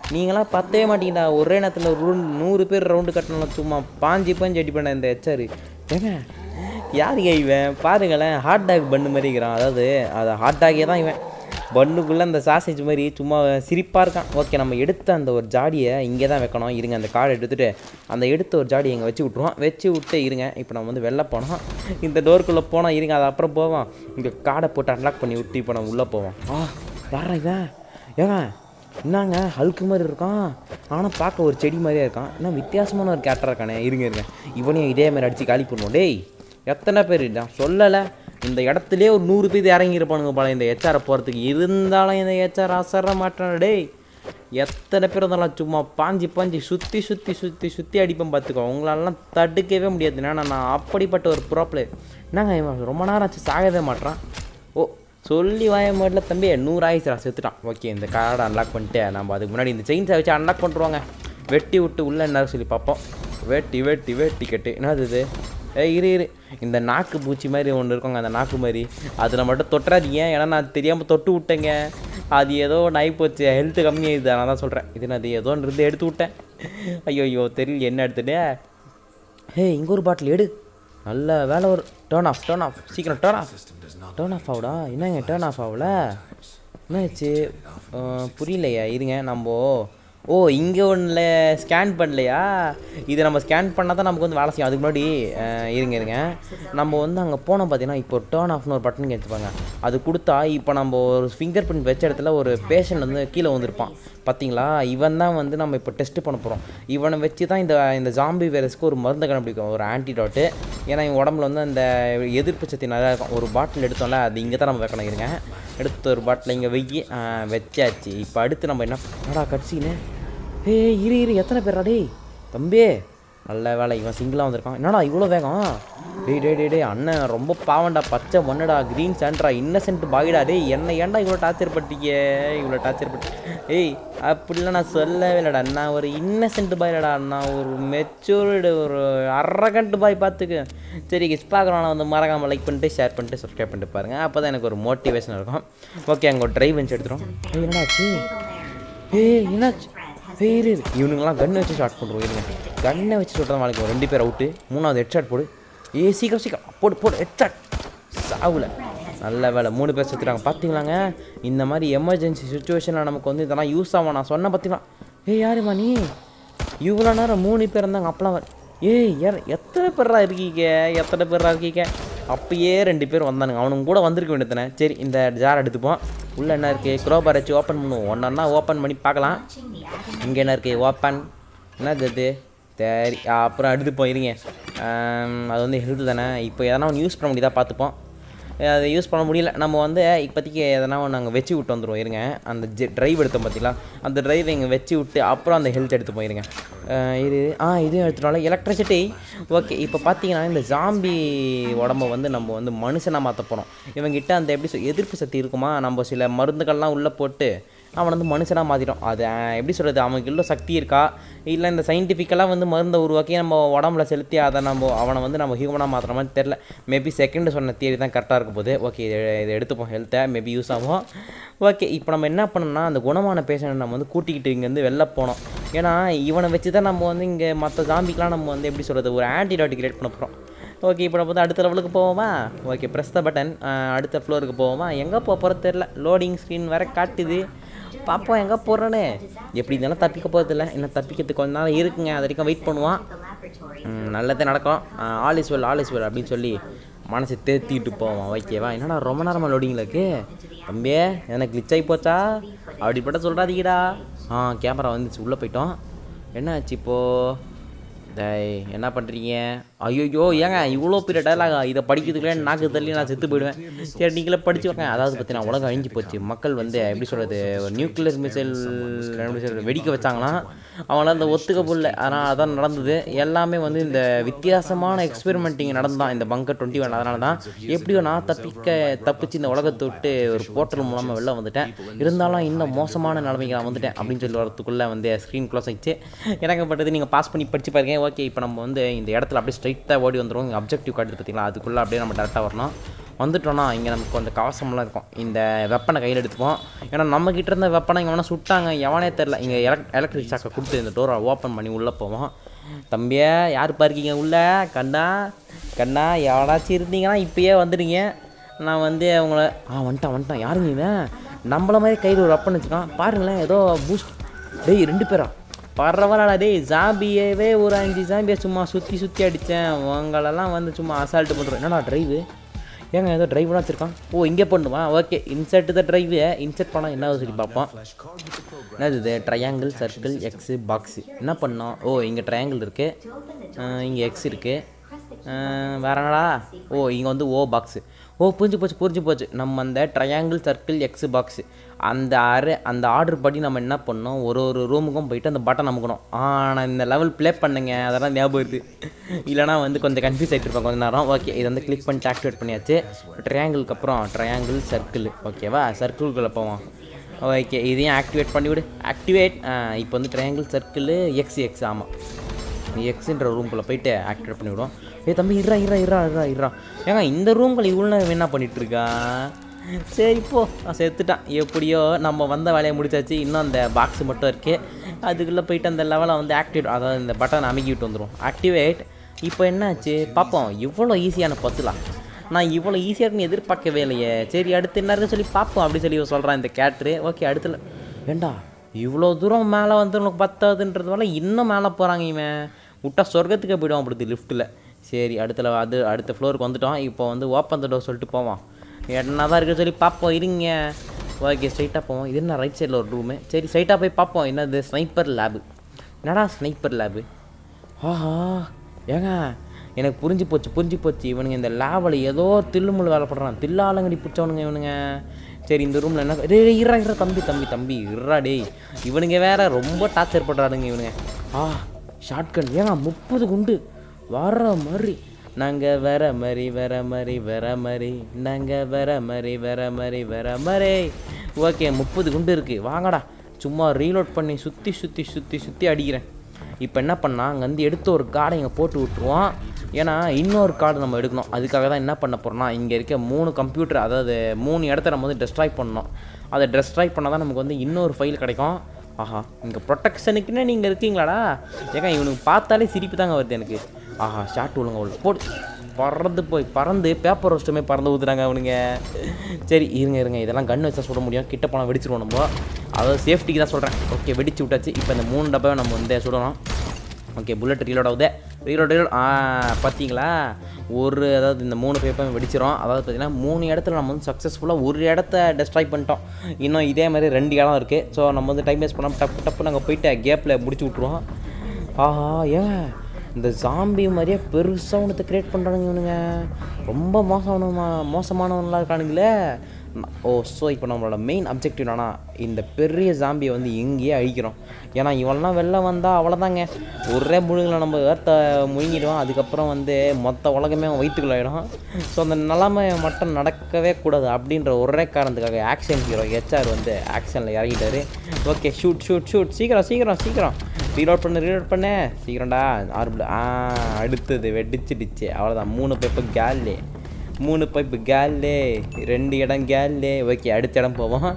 நீங்களாம் பத்தவே மாட்டீங்கடா ஒரே நேரத்தில் ஒரு நூறு பேர் ரவுண்டு கட்டணும் சும்மா பாஞ்சு பாஞ்சு அடி பண்ண இந்த ஹெச்ஆர் ஏங்க யாருங்க இவன் பாருங்களேன் ஹாட் டாக் பண்ணு மாதிரி இருக்கிறான் அதாவது அது ஹாட் டாகே தான் இவன் பண்ணுக்குள்ளே அந்த சாசேஜ் மாதிரி சும்மா சிரிப்பாக இருக்கான் ஓகே நம்ம எடுத்த அந்த ஒரு ஜாடியை இங்கே தான் வைக்கணும் இருங்க அந்த கார்டை எடுத்துகிட்டு அந்த எடுத்த ஒரு ஜாடியை இங்கே வச்சு விட்ருவோம் வச்சு விட்டு இருங்க இப்போ நம்ம வந்து வெளில போனோம் இந்த டோருக்குள்ளே போனோம் இருங்க அது அப்புறம் போவோம் இங்கே கார்டை போட்டு அன்லாக் பண்ணி விட்டு இப்போ நம்ம உள்ளே போவோம் ஆ யாரா இவன் ஏங்க என்னங்க ஹல்க்கு மாதிரி இருக்கான் ஆனால் பார்க்க ஒரு செடி மாதிரியே இருக்கான் என்ன வித்தியாசமான ஒரு கேரக்டர் இருக்கானே இருங்க இருங்க இவனையும் இதே மாதிரி அடித்து காலி பண்ணுவோம் டேய் எத்தனை பேர் நான் சொல்லலை இந்த இடத்துலே ஒரு நூறு பேர் இறங்கியிருப்பானுங்க போல இந்த ஹெச்ஆரை போகிறதுக்கு இருந்தாலும் இந்த ஹெச்ஆர் அசர மாட்டான டேய் எத்தனை பேர் இருந்தாலும் சும்மா பாஞ்சு பாஞ்சு சுற்றி சுற்றி சுற்றி சுற்றி அடிப்பேன் பார்த்துக்கோ உங்களாலலாம் தடுக்கவே முடியாது ஏன்னா நான் அப்படிப்பட்ட ஒரு ப்ராப்ளே என்னங்க இவன் ரொம்ப நேரம் ஆச்சு சாகவே மாட்றான் ஓ சொல்லி வாய மாட்டில் தம்பி நூறு ஆயிடுச்சுடா செத்துட்டான் ஓகே இந்த கார்டை அன்லாக் பண்ணிட்டு நம்ம அதுக்கு முன்னாடி இந்த செயின்ஸை வச்சு அன்லாக் பண்ணுருவாங்க வெட்டி விட்டு உள்ளே என்ன சொல்லி பார்ப்போம் வெட்டி வெட்டி வெட்டி கட்டு என்னது இது ஏய் இரு இரு இந்த நாக்கு பூச்சி மாதிரி ஒன்று இருக்குங்க அந்த நாக்கு மாதிரி அதில் மட்டும் தொட்டுறாதீங்க ஏன்னா நான் தெரியாமல் தொட்டு விட்டேங்க அது ஏதோ நாய் போச்சு ஹெல்த்து கம்மியாகிடுது நான் தான் சொல்கிறேன் இது நான் அது ஏதோ இருந்து எடுத்து விட்டேன் ஐயோ ஐயோ தெரியல என்ன எடுத்துட்டே ஹே இங்கே ஒரு பாட்டில் எடு நல்ல வேலை ஒரு டேர்ன் ஆஃப் டேர்ன் ஆஃப் சீக்கிரம் டேர்ன் ஆஃப் டேர்ன் ஆஃப் ஆகுடா என்னங்க டேர்ன் ஆஃப் ஆகல என்னாச்சு அஹ், புரியலையா இருங்க நம்ம ஓ இங்கே ஒன்றில் ஸ்கேன் பண்ணலையா இது நம்ம ஸ்கேன் பண்ணால் தான் நமக்கு வந்து வேலை செய்யும் அதுக்கு முன்னாடி அஹ், இருங்க இருங்க நம்ம வந்து அங்கே போனோம் பார்த்தீங்கன்னா இப்போ டேர்ன் ஆஃப்னு ஒரு பட்டன் கேட்டுப்பாங்க அது கொடுத்தா இப்போ நம்ம ஒரு ஃபிங்கர் பிரிண்ட் வச்ச இடத்துல ஒரு பேஷண்ட் வந்து கீழே வந்திருப்பான் பார்த்தீங்களா இவன் தான் வந்து நம்ம இப்போ டெஸ்ட் பண்ண போகிறோம் இவனை வச்சு தான் இந்த இந்த ஜாம்பி வைரஸ்க்கு ஒரு மருந்து கண்டுபிடிக்கும் ஒரு ஆன்டிடாட்டு ஏன்னா இவன் உடம்புல வந்து அந்த எதிர்ப்பு சக்தி நிறையா இருக்கும் ஒரு பாட்டில் எடுத்தோம்ல அது இங்கே தான் நம்ம வைக்கணும் இருங்க எடுத்த ஒரு பாட்டில் இங்கே வெய்யி ஆ, வச்சாச்சு இப்போ அடுத்து நம்ம என்ன என்னடா கட்சின்னு ஏய் இரு இரு எத்தனை பேரா டேய் தம்பி நல்ல வேலை இவன் சிங்கிளாக வந்திருக்கான் என்னடா இவ்வளோ வேகம் டேய் டேய் டேய் டேய் அண்ணன் ரொம்ப பாவண்டா பச்சை மண்ணுடா க்ரீன் சாண்ட்ரா இன்னசென்ட் பாயிடா டேய் என்ன ஏன்டா இவ்வளோ டார்ச்சர் பட்டீங்க இவ்வளோ டார்ச்சர் பட்டு ஏய் அப்படிலாம் நான் சொல்லவே இல்லைடா நான் ஒரு இன்னசென்ட் பாயிலடா நான் ஒரு மெச்சூர்டு ஒரு அரகண்ட் பாய் பார்த்துக்கு சரி கிஸ் பார்க்குறோம் வந்து மறக்காமல் லைக் பண்ணிட்டு ஷேர் பண்ணிட்டு சப்ஸ்கிரைப் பண்ணிட்டு பாருங்கள் அப்போ தான் எனக்கு ஒரு மோட்டிவேஷன் இருக்கும் ஓகே அங்கே ஒரு ட்ரைவ் வச்சு எடுத்துரும் ஏய், என்னடாச்சு ஏய் என்னாச்சு வேறு இவனுங்களாம் கன்னை வச்சு ஷாட் பண்ணுறோம் இருங்க கன்னை வச்சு சொல்கிறத நாளைக்கு ரெண்டு பேர் அவுட்டு மூணாவது ஹெட் ஷாட் போடு ஏ சீக்கிரம் சீக்கிரம் போடு போடு ஹெட் ஷாட் சாவுல நல்ல வேலை மூணு பேர் செத்துட்டாங்க பார்த்தீங்களாங்க இந்த மாதிரி எமர்ஜென்சி சுச்சுவேஷனில் நமக்கு வந்து இதெல்லாம் யூஸ் ஆகும் நான் சொன்னேன் பார்த்தீங்களா ஏய் யாருமா நீ இவ்வளோ நேரம் மூணு பேர் இருந்தாங்க அப்பலாம் வர- ஏய் யார் எத்தனை பேரா இருக்கீங்க எத்தனை பேரா இருக்கீங்க அப்பயே ரெண்டு பேர் வந்தானுங்க அவனுங்க கூட வந்திருக்க வேண்டியதானே சரி இந்த ஜார் எடுத்துப்போம் உள்ளே என்ன இருக்குது க்ரோபார் வச்சு ஓப்பன் பண்ணுவோம் ஒன்றா ஓப்பன் பண்ணி பார்க்கலாம் இங்கே என்ன இருக்குது ஓப்பன் என்னது இது சரி அப்புறம் எடுத்துப்போம் இருங்க ஆம், அது வந்து ஹெல்த் தானே இப்போ எதனா ஒன்று யூஸ் பண்ண முடியுதா பார்த்துப்போம் அதை யூஸ் பண்ண முடியல நம்ம வந்து இப்போதைக்கு எதனா ஒன்று அங்கே வச்சு விட்டு வந்துடுவோம் இருங்க அந்த ஜெ ட்ரைவ் எடுத்தோம் பார்த்தீங்களா அந்த ட்ரைவ் இங்கே வச்சு விட்டு அப்புறம் அந்த ஹெல்த் எடுத்து போயிருங்க இது ஆ இதுவும் எடுத்துட்டோம்ல எலக்ட்ரிசிட்டி ஓகே இப்போ பார்த்தீங்கன்னா இந்த ஜாம்பி உடம்ப வந்து நம்ம வந்து மனுஷனாக மாற்ற போகிறோம் இவங்கிட்ட அந்த எப்படி சொல் எதிர்ப்பு சக்தி இருக்குமா நம்ம சில மருந்துகள்லாம் உள்ளே போட்டு அவனை வந்து மனுஷனாக மாற்றிடும் அது அஹ், எப்படி சொல்கிறது அவனுக்கு உள்ள சக்தி இருக்கா இல்லை இந்த சயின்டிஃபிக்கலாக வந்து மருந்தை உருவாக்கி நம்ம உடம்புல செலுத்தி அதை நம்ம அவனை வந்து நம்ம ஹியூமனாக மாற்றுற மாதிரி தெரில மேபி செகண்ட் சொன்ன தியரி தான் கரெக்டாக இருக்க போகுது ஓகே இதை இதை எடுத்துப்போம் ஹெல்த்தை மேபி யூஸ் ஆகும் ஓகே இப்போ நம்ம என்ன பண்ணோம்னா அந்த குணமான பேஷண்ட் நம்ம வந்து கூட்டிக்கிட்டு இங்கேருந்து வெளில போனோம் ஏன்னா இவனை வச்சு தான் நம்ம வந்து இங்கே மற்ற ஜாம்பிக்கெலாம் நம்ம வந்து எப்படி சொல்கிறது ஒரு ஆன்டிடாட் கிரியேட் பண்ண போகிறோம் ஓகே இப்போ நம்ம வந்து அடுத்த லெவலுக்கு போவோமா ஓகே ப்ரெஸ் த பட்டன் அடுத்த ஃப்ளோருக்கு போவோமா எங்கே போக போகிறது தெரில லோடிங் ஸ்க்ரீன் வேறு காட்டுது பார்ப்போம் எங்கே போகிறேன்னு எப்படி இருந்தாலும் தப்பிக்க போகிறதில்ல இன்னும் தப்பிக்கிறதுக்கு கொஞ்ச நாள் இருக்குங்க அது வரைக்கும் வெயிட் பண்ணுவான் ம், நல்லதே நடக்கும் all is well all is well அப்படின்னு சொல்லி மனசை தேத்திட்டு போவோம் ஓகேவா என்னடா ரொம்ப நேரமாக லோடிங்கில் இருக்கு தம்பியே எனக்கு கிளிச் ஆகி போச்சா அப்படிப்பட்ட சொல்கிறாதீங்கடா ஆ கேமரா வந்துச்சு உள்ளே போயிட்டோம் என்ன ஆச்சு இப்போது டேய் என்ன பண்ணுறீங்க ஐயோ ஏங்க இவ்வளோ பெரிய டயலாகா இதை படிக்கிறதுக்குள்ளே நாக்கு தள்ளி நான் செத்து போயிடுவேன் சரி நீங்களே படிச்சு வைங்க அதாவது பார்த்தீங்கன்னா உலகம் அழிஞ்சு போச்சு மக்கள் வந்து எப்படி சொல்கிறது ஒரு நியூக்ளியர் மிசைல் எப்படி சொல்கிறது வெடிக்க வச்சாங்களாம் அவங்களாம் அந்த ஒத்துக்க புல்ல ஆனால் அதான் நடந்தது எல்லாமே வந்து இந்த வித்தியாசமான எக்ஸ்பெரிமெண்ட்டிங் நடந்தான் இந்த பங்கர் டுவெண்ட்டி ஒன் அதனால தான் எப்படியோ நான் தப்பிக்க தப்பிச்சு இந்த உலகத்தை விட்டு ஒரு போர்ட்டல் மூலமாக வெளில வந்துட்டேன் இருந்தாலும் இன்னும் மோசமான நிலைமைக்கு நான் வந்துட்டேன் அப்படின்னு சொல்லி வரதுக்குள்ளே வந்து ஸ்க்ரீன் க்ளோஸ் ஆயிடுச்சு எனக்கு பட்டது நீங்கள் பாஸ் பண்ணி படிச்சு பாருங்க ஓகே இப்போ நம்ம வந்து இந்த இடத்துல அப்படியே ஸ்ட்ரைட்டாக ஓடி வந்துடும் இங்கே அப்ஜெக்டிவ் காட்டுது பார்த்தீங்களா அதுக்குள்ளே அப்படியே நம்ம டேரெக்டாக வரணும் வந்துட்டோன்னா இங்கே நமக்கு கொஞ்சம் கவசம்லாம் இருக்கும் இந்த வெப்பனை கையில் எடுத்துப்போம் ஏன்னா நம்ம கிட்ட இருந்த வெப்பனை இங்கே வேணால் சுட்டாங்க எவனே தெரில இங்கே எலக் எலக்ட்ரிக் சாக்கை கொடுத்து இந்த டோரை ஓப்பன் பண்ணி உள்ளே போவோம் தம்பியே யார் பார்க்கீங்க உள்ளே கண்ணா கண்ணா எவனாச்சும் இருந்தீங்கன்னா இப்பயே வந்துடுங்க நான் வந்து அவங்கள ஆ வந்துட்டான் வந்துட்டான் யாருங்க இவன் நம்மள மாதிரி கையில் ஒரு வெப்பன் வச்சுக்கான் பாருங்களேன் ஏதோ பூஸ்ட் டேய் ரெண்டு பேரா பரவாயில்லடா டேய் ஜாம்பியவே ஒரு அஞ்சு ஜாம்பியை சும்மா சுற்றி சுற்றி அடித்தேன் உங்களெல்லாம் வந்து சும்மா அசால்ட்டு பண்ணுறோம் என்னடா டிரைவு ஏங்க ஏதோ டிரைவ்லாம் வச்சுருக்கான் ஓ இங்கே பண்ணுமா okay insert the drive insert பண்ணால் என்ன சொல்லி பார்ப்போம் என்னது இது ட்ரையாங்கிள் சர்க்கிள் எக்ஸு பாக்ஸு என்ன பண்ணோம் ஓ இங்கே ட்ரையாங்கிள் இருக்குது இங்கே எக்ஸ் இருக்குது வேற என்னடா ஓ இங்கே வந்து ஓ பாக்ஸு ஓ புரிஞ்சு போச்சு புரிஞ்சு போச்சு நம்ம அந்த ட்ரையாங்கிள் சர்க்கிள் எக்ஸ் பாக்ஸு அந்த அரை அந்த ஆர்டர் படி நம்ம என்ன பண்ணோம் ஒரு ஒரு ரூமுக்கும் போயிட்டு அந்த பட்டன் அமுக்கணும் ஆனால் இந்த லெவல் ப்ளே பண்ணுங்க அதெல்லாம் ஞாபகம் இருக்குது இல்லைனா வந்து கொஞ்சம் கன்ஃபியூஸ் ஆகிட்டு இருப்பேன் கொஞ்ச நேரம் ஓகே இது வந்து கிளிக் பண்ணிட்டு ஆக்டிவேட் பண்ணியாச்சு ட்ரையாங்கிளுக்கு அப்புறம் ட்ரையாங்கிள் சர்க்கிள் ஓகேவா சர்க்கிள்குள்ளே போவோம் ஓகே இதையும் ஆக்டிவேட் பண்ணிவிடு ஆக்டிவேட் இப்போ வந்து ட்ரையாங்கிள் சர்க்கிள் எக்ஸ் எக்ஸ் ஆமாம் எக்ஸுன்ற ரூம்குள்ளே போயிட்டு ஆக்டிவேட் பண்ணி விடுவோம் ஏ தம்பி இருறா இருறா இருறா இருறா இருறா ஏங்க இந்த ரூம்குள்ளே இவ்வளோ நேரம் என்ன பண்ணிட்டு இருக்கா சரி போ நான் செத்துட்டான் எப்படியோ நம்ம வந்த வேலையை முடிச்சாச்சு இன்னும் அந்த பாக்ஸ் மட்டும் இருக்குது அதுக்குள்ளே போயிட்டு அந்த லெவலை வந்து ஆக்டிவேட் அதாவது இந்த பட்டன் அமைக்கிட்டு வந்துடும் ஆக்டிவேட் இப்போ என்னாச்சு பார்ப்போம் இவ்வளோ ஈஸியான பத்துலாம் நான் இவ்வளோ ஈஸியாக இருக்குன்னு எதிர்பார்க்கவே இல்லையே சரி அடுத்து என்ன இருக்குன்னு சொல்லி பார்ப்போம் அப்படி சொல்லி சொல்கிறான் இந்த கேட்ரு ஓகே அடுத்துல ஏண்டா இவ்வளோ தூரம் மேலே வந்து உனக்கு பத்தாதுன்றதுனால இன்னும் மேலே போகிறாங்க இவன் விட்டா சொர்க்கத்துக்கே போயிடுவான் அப்படி லிஃப்ட்டில் சரி அடுத்துல அது அடுத்த ஃப்ளோருக்கு வந்துட்டோம் இப்போ வந்து ஓப்பன் த டோர் சொல்லிட்டு போவோம் என்ன தான் இருக்குது சொல்லி பார்ப்போம் இருங்க ஓகே ஸ்ட்ரைட்டாக போவோம் இது என்ன ரைட் சைடில் ஒரு ரூமு சரி ஸ்ட்ரைட்டாக போய் பார்ப்போம் என்னது ஸ்னைப்பர் லேபு என்னடா ஸ்னைப்பர் லேபு ஆஹா ஏங்க எனக்கு புரிஞ்சு போச்சு புரிஞ்சு போச்சு இவனுங்க இந்த லேபில் ஏதோ தில்லுமுள்ளு வேலை பண்ணுறான் தில்லாலங்கடி பிடிச்சவனுங்க இவனுங்க சரி இந்த ரூமில் என்ன டேய் டேய், இருடா இருடா தம்பி தம்பி தம்பி இருடா டேய் இவனுங்க வேற ரொம்ப டார்ச்சர் பண்ணுறானுங்க இவனுங்க ஆ ஷார்ட்கன் ஏங்க முப்பது குண்டு வர மாதிரி நாங்கள் வேற மாதிரி வேற மாதிரி வேற மாதிரி நாங்கள் வேற மாதிரி வேற மாதிரி வேற மாதிரி ஓகே முப்பது குண்டு இருக்குது வாங்கடா சும்மா ரீலோட் பண்ணி சுற்றி சுற்றி சுற்றி சுற்றி அடிக்கிறேன் இப்போ என்ன பண்ணா அங்கேருந்து எடுத்து ஒரு கார்டை இங்கே போட்டு விட்ருவோம் ஏன்னா இன்னொரு கார்டு நம்ம எடுக்கணும் அதுக்காக தான் என்ன பண்ண போகிறோம்னா இங்கே இருக்க மூணு கம்ப்யூட்டர் அதாவது மூணு இடத்த நம்ம வந்து டெஸ்ட்ராய் பண்ணணும் அதை டெஸ்ட்ராய் பண்ணால் தான் நமக்கு வந்து இன்னொரு ஃபைல் கிடைக்கும் ஆஹா இங்கே ப்ரொடெக்ஷனுக்குன்னே நீங்கள் இருக்கீங்களாடா ஏங்க இவனுக்கு பார்த்தாலே சிரிப்பு தாங்க வருது எனக்கு ஆஹா ஷார்ட் விழுங்க உள்ள போடு பறந்து போய் பறந்து பேப்பர் ரோஸ்ட்டுமே பறந்து ஊற்றுறாங்க அவனுங்க சரி இருங்க இருங்க இதெல்லாம் கன் வச்சா சுட முடியும் கிட்ட போனால் வெடிச்சிருவோம் நம்ம அதாவது சேஃப்டிக்கு தான் சொல்கிறேன் ஓகே வெடிச்சு விட்டாச்சு இப்போ இந்த மூணு டப்பாவை நம்ம வந்து சுடணும் ஓகே புல்லட் ரீலோட் ஆகுது ரீலோட் ரீலோட் ஆ பார்த்தீங்களா ஒரு அதாவது இந்த மூணு பேப்பரும் வெடிச்சிரும் அதாவது பார்த்தீங்கன்னா மூணு இடத்துல நம்ம வந்து சக்ஸஸ்ஃபுல்லாக ஒரு இடத்த டெஸ்ட்ராய் பண்ணிட்டோம் இன்னும் இதே மாதிரி ரெண்டு இடம் இருக்குது ஸோ நம்ம வந்து டைம் வேஸ்ட் பண்ணாமல் டப்பு டப்பு நாங்கள் போயிட்டு கேப்பில் முடிச்சு விட்ருவோம் ஆஹா ஏன் இந்த ஜாம்பி மாதிரியே பெருசாக ஒன்றத்தை க்ரியேட் பண்ணுறானுங்க இவனுங்க ரொம்ப மோசமான மோசமானவங்களாக இருக்கானுங்களே ந- ஓ ஸோ இப்போ நம்மளோட மெயின் அப்ஜெக்டிவ் என்னன்னா இந்த பெரிய ஜாம்பியை வந்து எங்கேயே அழிக்கிறோம் ஏன்னா இவெல்லாம் வெளில வந்தால் அவ்வளோதாங்க ஒரே முழுங்கில் நம்ம ஏற்ற முழுங்கிடுவோம் அதுக்கப்புறம் வந்து மொத்த உலகமே அவன் வயிற்றுக்குள்ளாயிடும் ஸோ அந்த நிலைமை மட்டும் நடக்கவே கூடாது அப்படின்ற ஒரே காரணத்துக்காக ஆக்ஷன் ஹீரோ ஹெச்ஆர் வந்து ஆக்ஷனில் இறங்கிட்டாரு ஓகே ஷூட் ஷூட் ஷூட் சீக்கிரம் சீக்கிரம் சீக்கிரம் ரீலோட் பண்ணு ரீலோட் பண்ணு சீக்கிரம்டா ஆர்பிள் ஆ அடுத்தது வெடிச்சிடுச்சு அவ்வளோதான் மூணு பைப்பு கேல்லு மூணு பைப்பு கேல்லு ரெண்டு இடம் கேல்லு ஓகே அடுத்த இடம் போவோம்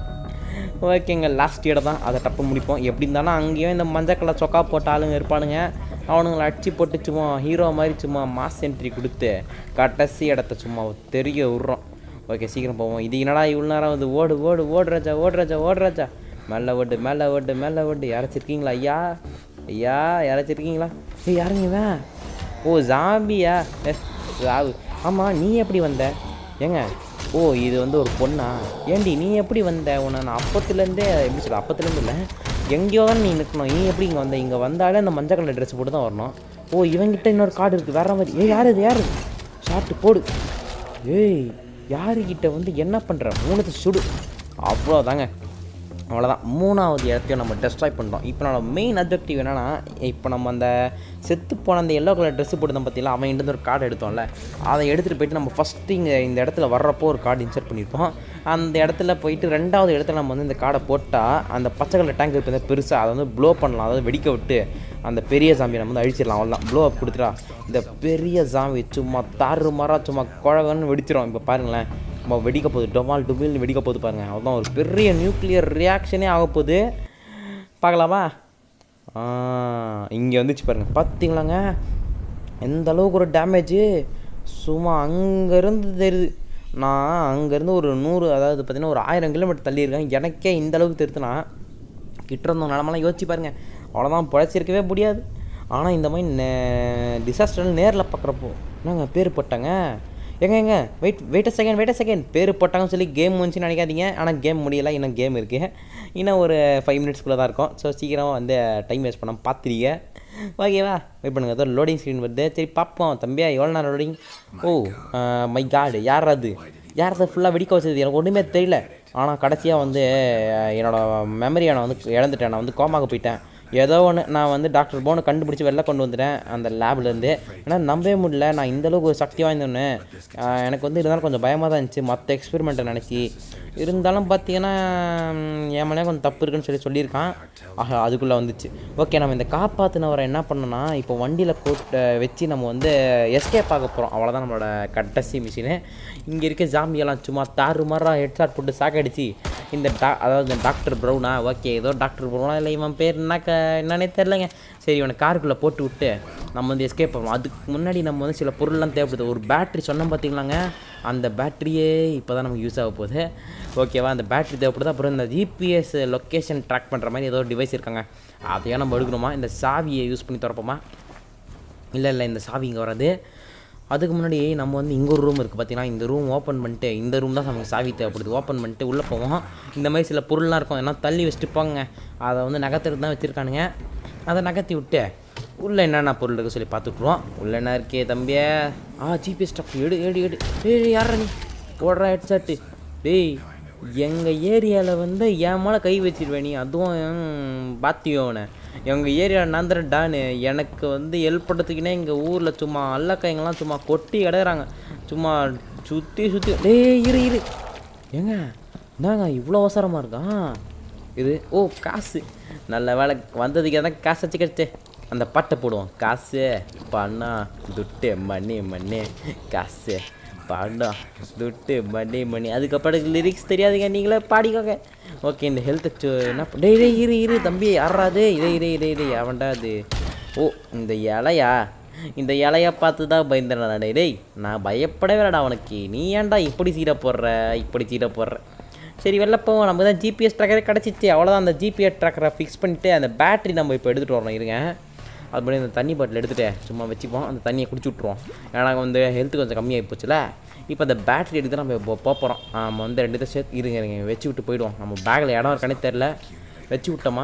ஓகேங்க லாஸ்ட் இடம் தான் அதை டப்பு முடிப்போம் எப்படி இருந்தாலும் அங்கேயும் இந்த மஞ்சள் கலர் சொக்கா போட்ட ஆளுங்க இருப்பானுங்க அவனுங்களை அடிச்சு போட்டு சும்மா ஹீரோ மாதிரி சும்மா மாஸ் என்ட்ரி கொடுத்து கடைசி இடத்த சும்மா தெரிய விட்றோம் ஓகே சீக்கிரம் போவோம் இது என்னடா இவ்வளோ நேரம் வந்து ஓடு ஓடு ஓடு ராஜா ஓடு ராஜா ஓடு ராஜா மேலே ஓடு மேலே ஓடு மேலே ஓடு யாராச்சிருக்கீங்களா ஐயா ஐயா யாராச்சிருக்கீங்களா ஏய் யாருங்க இவன் ஓ ஜாம்பியா ஏ ஜாபு ஆமாம் நீ எப்படி வந்த ஏங்க ஓ இது வந்து ஒரு பொண்ணா ஏண்டி நீ எப்படி வந்த உன்னை நான் அப்பத்துலேருந்தே எப்படி சொல்ல அப்பத்துலேருந்து இல்லை எங்கேயோ தான் நீ நிற்கணும் நீ எப்படி இங்கே வந்த இங்கே வந்தாலே அந்த மஞ்சள் கலர் ட்ரெஸ் போட்டு தான் வரணும் ஓ இவங்கிட்ட இன்னொரு கார்டு இருக்குது வேற மாதிரி ஏய் யார் இது யார் ஷார்ட்டு போடு ஏய் யாருக்கிட்ட வந்து என்ன பண்ணுற மூணுத்தை சுடு அவ்வளோதாங்க அவ்வளோதான் மூணாவது இடத்தையும் நம்ம டெஸ்ட்ராய் பண்ணுறோம் இப்போ நம்ம மெயின் அப்ஜெக்டிவ் என்னென்னா இப்போ நம்ம அந்த செத்து போன அந்த எல்லோ கலர் ட்ரெஸ்ஸு போட்டு பார்த்தீங்களா அவன் இருந்து ஒரு கார்டு எடுத்தோம்ல அதை எடுத்துகிட்டு போயிட்டு நம்ம ஃபஸ்ட்டு இங்கே இந்த இடத்துல வர்றப்போ ஒரு கார்டு இன்சர்ட் பண்ணியிருப்போம் அந்த இடத்துல போயிட்டு ரெண்டாவது இடத்துல நம்ம வந்து இந்த கார்டை போட்டால் அந்த பச்சை கலர் டேங்க் இருப்பது பெருசாக அதை வந்து ப்ளோ பண்ணலாம் அதாவது வெடிக்க விட்டு அந்த பெரிய சாமியை நம்ம வந்து அழிச்சிடலாம் அவ்வளோதான் ப்ளோ அப் கொடுத்துட்டா இந்த பெரிய சாமி சும்மா தாறு மாறா சும்மா குழகன்னு வெடிச்சிடும் இப்போ பாருங்களேன் நம்ம வெடிக்க போகுது டொமால் டுபில்னு வெடிக்க போகுது பாருங்க அதுதான் ஒரு பெரிய நியூக்ளியர் ரியாக்ஷனே ஆக போகுது பார்க்கலாமா இங்கே வந்துச்சு பாருங்க பார்த்தீங்களாங்க எந்த அளவுக்கு ஒரு டேமேஜு சும்மா அங்கேருந்து தெரியுது நான் அங்கேருந்து ஒரு நூறு அதாவது பார்த்தீங்கன்னா ஒரு ஆயிரம் கிலோமீட்டர் தள்ளி இருக்கேன் எனக்கே இந்த அளவுக்கு தெரியுதுன்னா கிட்ட இருந்தவங்க நிலமெல்லாம் யோசிச்சு பாருங்க அவ்வளோதான் பிழைச்சிருக்கவே முடியாது ஆனால் இந்த மாதிரி நே டிசாஸ்டர் நேரில் பார்க்குறப்போ என்னங்க பேர் போட்டாங்க எங்க எங்க wait wait second wait second பேர் போட்டாங்கன்னு சொல்லி கேம் வந்துச்சுன்னு நினைக்காதீங்க ஆனால் கேம் முடியல இன்னும் கேம் இருக்குது இன்னும் ஒரு ஃபைவ் மினிட்ஸ்க்குள்ளே தான் இருக்கும் ஸோ சீக்கிரமாக வந்து டைம் வேஸ்ட் பண்ணாமல் பார்த்துறீங்க ஓகேவா வெயிட் பண்ணுங்க ஏதோ லோடிங் ஸ்க்ரீன் வருது சரி பார்ப்போம் தம்பியா எவ்வளோ நேரம் லோடிங் ஓ மை காடு யார் அது யார் அதை ஃபுல்லாக வெடிக்க வச்சது எனக்கு ஒன்றுமே தெரியல ஆனால் கடைசியாக வந்து அஹ், என்னோட மெமரியை நான் வந்து இழந்துட்டேன் நான் வந்து கோமாக்கு போயிட்டேன் ஏதோ ஒன்று நான் வந்து டாக்டர் போனை கண்டுபிடிச்சி வெளில கொண்டு வந்துட்டேன் அந்த லேப்லேருந்து ஆனால் நம்பவே முடியல நான் இந்த அளவுக்கு ஒரு சக்தி வாய்ந்தோன்னு எனக்கு வந்து இருந்தாலும் கொஞ்சம் பயமாக தான் இருந்துச்சு மற்ற எக்ஸ்பெரிமெண்ட்டை நினச்சி இருந்தாலும் பார்த்தீங்கன்னா ம், என் மேலே கொஞ்சம் தப்பு இருக்குன்னு சொல்லி சொல்லியிருக்கான் ஆஹா அதுக்குள்ளே வந்துச்சு ஓகே நம்ம இந்த காப்பாற்றினவரை என்ன பண்ணோன்னா இப்போ வண்டியில் கூட்ட வச்சு நம்ம வந்து எஸ்கேப் ஆக போகிறோம் அவ்வளோதான் நம்மளோட கடைசி மிஷினு இங்கே இருக்க ஜாம்பியெல்லாம் சும்மா தாறு மாறா ஹெட்ஷாட் போட்டு சாக்கடிச்சு இந்த டா அதாவது இந்த டாக்டர் ப்ரௌனா ஓகே ஏதோ டாக்டர் ப்ரௌனா இல்லை இவன் பேர் என்ன க என்னன்னே தெரிலங்க சரி இவனை காருக்குள்ளே போட்டு விட்டு நம்ம வந்து எஸ்கேப் ஆகணும் அதுக்கு முன்னாடி நம்ம வந்து சில பொருள்லாம் தேவைப்படுது ஒரு பேட்ரி சொன்னோம் பார்த்தீங்களாங்க அந்த பேட்டரியே இப்போ தான் நமக்கு யூஸ் ஆக போகுது ஓகேவா அந்த பேட்டரி தேவைப்படுது அப்புறம் இந்த ஜிபிஎஸ் லொக்கேஷன் ட்ராக் பண்ணுற மாதிரி ஏதோ டிவைஸ் இருக்காங்க அதையும் நம்ம எடுக்கணுமா இந்த சாவியை யூஸ் பண்ணி திறப்போமா இல்லை இல்லை இந்த சாவி இங்கே வராது அதுக்கு முன்னாடி நம்ம வந்து இங்கே ஒரு ரூம் இருக்குது பார்த்தீங்கன்னா இந்த ரூம் ஓப்பன் பண்ணிட்டு இந்த ரூம் தான் நமக்கு சாவி தேவைப்படுது ஓப்பன் பண்ணிட்டு உள்ளே போவோம் இந்த மாதிரி சில பொருள்லாம் இருக்கும் எல்லாம் தள்ளி வச்சுட்டு போங்க அதை வந்து நகர்த்துறது தான் வச்சுருக்கானுங்க அதை நகர்த்தி விட்டு உள்ளே என்னென்ன பொருள் இருக்குது சொல்லி பார்த்துட்ருவோம் உள்ளே என்ன இருக்கே தம்பியே ஆ ஜிபிஎஸ் ஸ்டாக் எடு எடு எடு ஏய் யாரா நீ போடுறா ஹெட்செட்டு டேய் எங்கள் ஏரியாவில் வந்து என் மேலே கை வச்சிருவேன் நீ அதுவும் பாத்தியோனை எங்கள் ஏரியாவில் நான் தானே டானு எனக்கு வந்து ஹெல்ப் பண்ணுறதுக்குனே எங்கள் ஊரில் சும்மா அல்லக்காயங்கெல்லாம் சும்மா கொட்டி கிடக்குறாங்க சும்மா சுற்றி சுற்றி டேய் இரு இரு ஏங்க என்னங்க இவ்வளோ அவசரமாக இருக்கான் இது ஓ காசு நல்ல வேலை வந்ததுக்கு தான் காசு வச்சு கிடச்சே அந்த பாட்டை போடுவோம் காசு பணம் துட்டு மணி மணி காசு படம் துட்டு மணி மணி அதுக்கப்புறம் லிரிக்ஸ் தெரியாதுங்க நீங்களே பாடிக்கோங்க ஓகே இந்த ஹெல்த் என்ன ப- டேய் டேய் இரு இரு தம்பி யாராது இதே இதே இதே இதே அவன்டா அது ஓ இந்த இலையா இந்த இலைய பார்த்து தான் பயந்துடா டேய் டேய் நான் பயப்படவே இல்லைடா அவனுக்கு நீ ஏன்டா இப்படி சீரை போடுற இப்படி சீரை போடுற சரி வெளில போவோம் நமக்கு தான் ஜிபிஎஸ் ட்ராக்கரே கிடச்சிச்சு அவ்வளோதான் அந்த ஜிபிஎஸ் ட்ராக்கரை ஃபிக்ஸ் பண்ணிவிட்டு அந்த பேட்டரி நம்ம இப்போ எடுத்துகிட்டு வரணும் இருங்க அது பண்ணி அந்த தண்ணி பாட்டில் எடுத்துகிட்டு சும்மா வச்சுப்போம் அந்த தண்ணியை குடிச்சு விட்ருவோம் ஏன்னா வந்து ஹெல்த் கொஞ்சம் கம்மியாகி போச்சுல இப்போ அந்த பேட்டரி எடுத்து நம்ம இப்போ போக போகிறோம் நம்ம வந்து ரெண்டு தான் சேர்த்து இருங்க இருங்க வச்சு விட்டு போயிடுவோம் நம்ம பேக்கில் இடம் இருக்கானே தெரில வச்சு விட்டோமா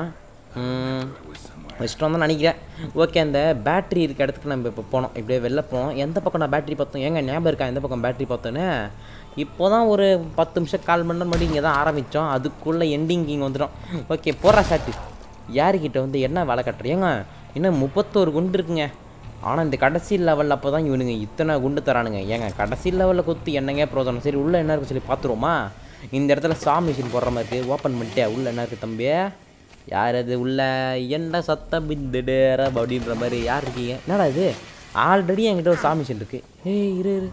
ம், வச்சுட்டு வந்தோம் நினைக்கிறேன் ஓகே அந்த பேட்டரி இருக்க இடத்துக்கு நம்ம இப்போ போனோம் இப்படியே வெளில போனோம் எந்த பக்கம் நான் பேட்டரி பார்த்தோம் ஏங்க ஞாபகம் இருக்கா எந்த பக்கம் பேட்டரி பார்த்தோன்னு இப்போ தான் ஒரு பத்து நிமிஷம் கால் மணி நேரம் முன்னாடி இங்கே தான் ஆரம்பித்தோம் அதுக்குள்ளே எண்டிங் இங்கே வந்துடும் ஓகே போடுறா சாட்டு யாருக்கிட்ட வந்து என்ன வேலை கட்டுறீங்க இன்னும் முப்பத்தோரு குண்டு இருக்குங்க ஆனால் இந்த கடைசி லெவலில் அப்போ தான் இவனுங்க இத்தனை குண்டு தரானுங்க ஏங்க கடைசி லெவலில் குத்தி என்னங்க பிரோஜனம் சரி உள்ளே என்ன இருக்கு சொல்லி பார்த்துருவோமா இந்த இடத்துல சா மிஷின் போடுற மாதிரி இருக்குது ஓப்பன் பண்ணிட்டே உள்ளே என்ன இருக்குது தம்பி யார் அது உள்ள என்ன சத்தம் பிந்துடுற அப்படின்ற மாதிரி யார் இருக்கீங்க என்னடா இது ஆல்ரெடி என்கிட்ட ஒரு சா மிஷின் இருக்குது ஏய் இரு இரு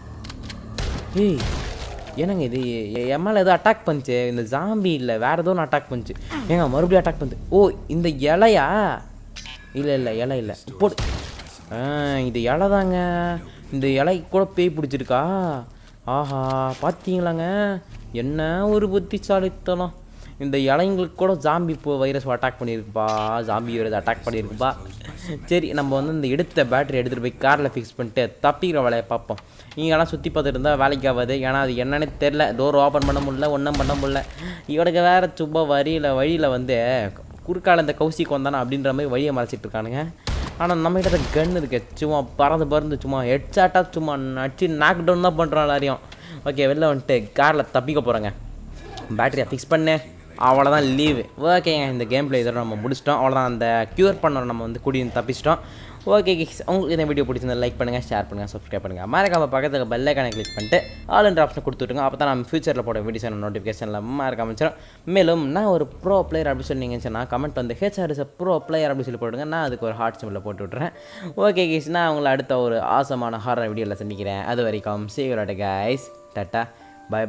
ஏய் என்னங்க இது எ- என் மேலே ஏதோ அட்டாக் பண்ணுச்சு இந்த ஜாம்பி இல்லை வேறு ஏதோ ஒன்று அட்டாக் பண்ணுச்சு ஏங்க மறுபடியும் அட்டாக் பண்ணுது ஓ இந்த இலையா இல்லை இல்லை இலை இல்லை போடு ஆ இது இலை தாங்க இந்த இலை கூட பேய் பிடிச்சிருக்கா ஆஹா பார்த்தீங்களாங்க என்ன ஒரு புத்திசாலித்தனம் இந்த இலைங்களுக்கு கூட ஜாம்பி இப்போ வைரஸ் அட்டாக் பண்ணியிருக்குப்பா ஜாம்பி வைரஸ் அட்டாக் பண்ணியிருக்குப்பா சரி நம்ம வந்து இந்த எடுத்த பேட்டரி எடுத்துகிட்டு போய் காரில் ஃபிக்ஸ் பண்ணிட்டு தப்பிக்கிற வேலையை பார்ப்போம் நீங்களாம் சுற்றி பார்த்துட்டு இருந்தால் வேலைக்கு ஆகாது ஏன்னா அது என்னன்னே தெரில டோர் ஓப்பன் பண்ண முடியல ஒன்றும் பண்ண முடியல இவனுக்கு வேறு சும்மா வரியில் வழியில் வந்து குறுக்கால இந்த கௌசிக்கு வந்தானா அப்படின்ற மாதிரி வழியை மறைச்சிட்டு இருக்கானுங்க ஆனால் நம்மகிட்ட கன் இருக்கு சும்மா பறந்து பறந்து சும்மா ஹெட்ஷாட்டாக சும்மா அடிச்சு நாக் டவுன் தான் பண்ணுறோம் எல்லாரையும் ஓகே வெளில வந்துட்டு காரில் தப்பிக்க போகிறேங்க பேட்டரியை ஃபிக்ஸ் பண்ணேன் அவ்வளோதான் லீவு ஓகேங்க இந்த கேம் பிளே இதோட நம்ம முடிச்சிட்டோம் அவ்வளோதான் அந்த க்யூர் பண்ண நம்ம வந்து குடி தப்பிச்சிட்டோம் ஓகே கிக்ஸ் உங்களுக்கு இந்த வீடியோ பிடிச்சிருந்தா லைக் பண்ணுங்கள் ஷேர் பண்ணுங்கள் சப்ஸ்கிரைப் பண்ணுங்கள் மறக்காம பக்கத்தில் பெல் ஐக்கானை கிளிக் பண்ணிட்டு ஆல் என்ற ஆப்ஷன் கொடுத்துட்டுங்க அப்போ தான் நம்ம ஃபியூச்சரில் போட வீடியோஸ் நோட்டிஃபிகேஷனில் மறக்காம வச்சிடும் மேலும் நான் ஒரு ப்ரோ பிளேயர் அப்படி சொன்னீங்கன்னு சொன்னால் கமெண்ட் வந்து ஹெச்ஆர் இஸ் ப்ரோ பிளேயர் அப்படி சொல்லி போட்டுங்க நான் அதுக்கு ஒரு ஹார்ட் சிம்பிளில் போட்டு விட்றேன் ஓகே கிக்ஸ் நான் உங்களை அடுத்த ஒரு ஆசமான ஹாரர் வீடியோவில் சந்திக்கிறேன் அது வரைக்கும் சீக்கிரம் guys tata bye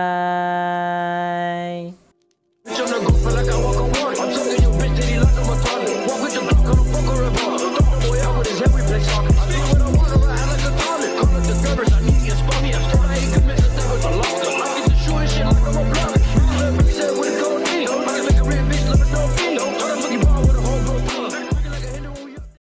bye Bitch, I'm the go feel like I walk on water. I'm telling your bitch that he like him a